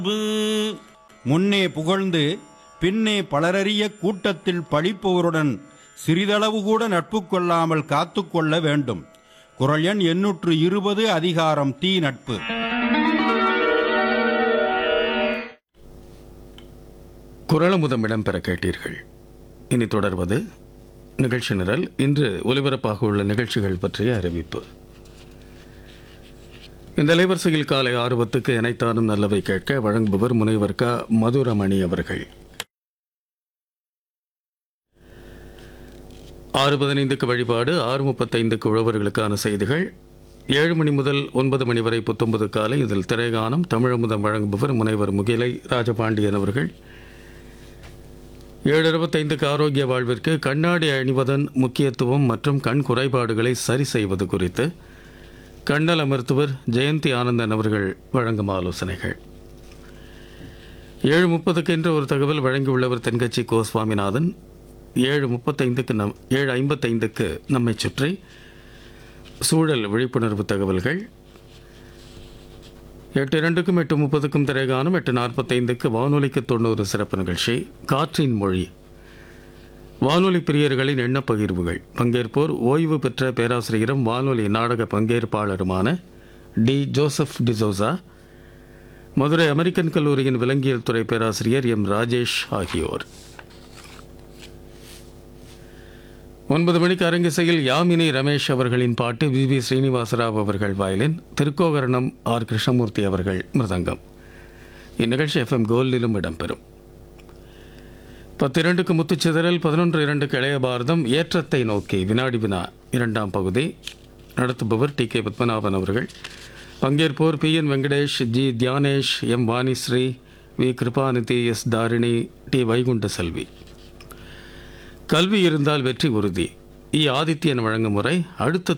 முன்னே புகழ்ந்து பின்னே பலரறிய கூட்டத்தில் பழிப்பவருடன் சிறிதளவு கூட நட்பு கொள்ளாமல் காத்துக்கொள்ள வேண்டும் குரல் எண் எண்ணூற்று இருபது அதிகாரம் தீ நட்பு குரலமுதம் இடம்பெற கேட்டீர்கள் இனி தொடர்வது நிகழ்ச்சி நிரல் இன்று ஒலிபரப்பாக உள்ள நிகழ்ச்சிகள் பற்றிய அறிவிப்பு இந்த அலைவரிசையில் காலை ஆறு பத்துக்கு இணைத்தானும் நல்லவை கேட்க வழங்குபவர் முனைவர் க மதுரமணி அவர்கள் ஆறு பதினைந்துக்கு வழிபாடு ஆறு முப்பத்தைந்துக்கு உழவர்களுக்கான செய்திகள் ஏழு மணி முதல் ஒன்பது மணி வரை புத்தொன்பது காலை இதில் திரைகானம் தமிழமுதம் வழங்குபவர் முனைவர் முகிலை ராஜபாண்டியன் அவர்கள் ஏழு இருபத்தைந்துக்கு ஆரோக்கிய வாழ்விற்கு கண்ணாடி அணிவதன் முக்கியத்துவம் மற்றும் கண் குறைபாடுகளை சரி செய்வது குறித்து கண்ணல மருத்துவர் ஜெயந்தி ஆனந்தன் அவர்கள் வழங்கும் ஆலோசனைகள் ஏழு முப்பதுக்கு என்று ஒரு தகவல் வழங்கியுள்ளவர் தென்கட்சி கோ சுவாமிநாதன் ஏழு முப்பத்தைந்துக்கு நம் ஏழு ஐம்பத்தைந்துக்கு நம்மை சுற்றி சூழல் விழிப்புணர்வு தகவல்கள் எட்டு இரண்டுக்கும் எட்டு முப்பதுக்கும் திரைகாணும் எட்டு நாற்பத்தைந்துக்கு வானொலிக்கு தொண்ணூறு சிறப்பு நிகழ்ச்சி காற்றின் மொழி வானொலி பிரியர்களின் எண்ணப் பகிர்வுகள் பங்கேற்போர் ஓய்வு பெற்ற பேராசிரியரும் வானொலி நாடக பங்கேற்பாளருமான D Joseph D'Souza Madurai American கல்லூரியின் விலங்கியல் துறை பேராசிரியர் எம் ராஜேஷ் ஆகியோர் ஒன்பது மணிக்கு அரங்கிசையில் யாமினி ரமேஷ் அவர்களின் பாட்டு வி வி ஸ்ரீனிவாசராவ் அவர்கள் வயலின் திருக்கோகரணம் ஆர் கிருஷ்ணமூர்த்தி அவர்கள் மிருதங்கம் இந்நிகழ்ச்சி எஃப்எம் கோல்டிலும் இடம்பெறும் பத்து இரண்டுக்கு முத்துச்சிதறல் பதினொன்று இரண்டுக்கு இளைய பாரதம் ஏற்றத்தை நோக்கி வினாடி வினா இரண்டாம் பகுதி நடத்துபவர் டி கே பத்மநாபன் அவர்கள் பங்கேற்போர் P N Venkatesh G Dhyanesh M Vanishree V Kirubanidhi S Dharini T Vaikunda Selvi கல்வி இருந்தால் வெற்றி உறுதி இ ஆதித்யன் வழங்கும் முறை அடுத்த